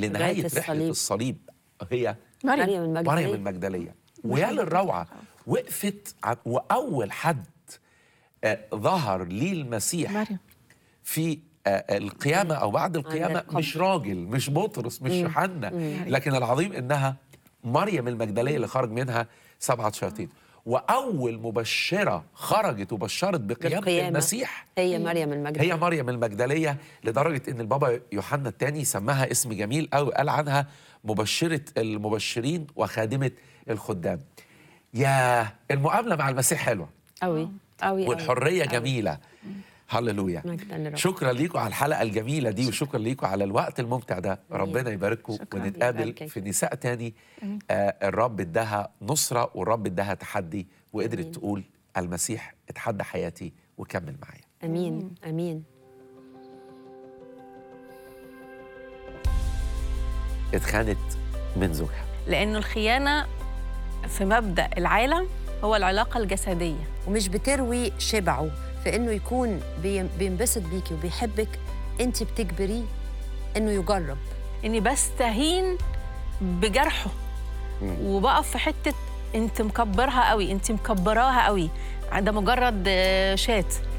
لنهايه لغاية رحله الصليب. الصليب هي مريم مريم المجدلية المجدليه ويا للروعه وقفت ع- واول حد آه، ظهر ليه المسيح مريم في آه، القيامه او بعد القيامه القبر. مش راجل مش بطرس مش يوحنا لكن العظيم انها مريم المجدليه اللي خرج منها سبعه شياطين واول مبشره خرجت وبشرت بقيامه بالقيامة. المسيح هي مريم المجدلية هي مريم المجدليه لدرجه ان البابا يوحنا الثاني سماها اسم جميل قوي قال عنها مبشره المبشرين وخادمه الخدام يا المقابله مع المسيح حلوه قوي قوي والحريه جميله هللويا مجدا لرب. شكرا ليكم على الحلقه الجميله دي وشكرا ليكم على الوقت الممتع ده ربنا يبارككم شكراً. ونتقابل يباركك. في نساء تاني آه الرب اداها نصره والرب اداها تحدي وقدرت تقول المسيح اتحدى حياتي وكمل معايا امين امين اتخانت من زوجها لأنه الخيانة في مبدأ العالم هو العلاقة الجسدية ومش بتروي شبعه في انه يكون بي- بينبسط بيكي وبيحبك انت بتجبريه انه يجرب إني بستهين بجرحه وبقف في حتة أنت مكبرها قوي أنت مكبراها قوي ده مجرد آه، شات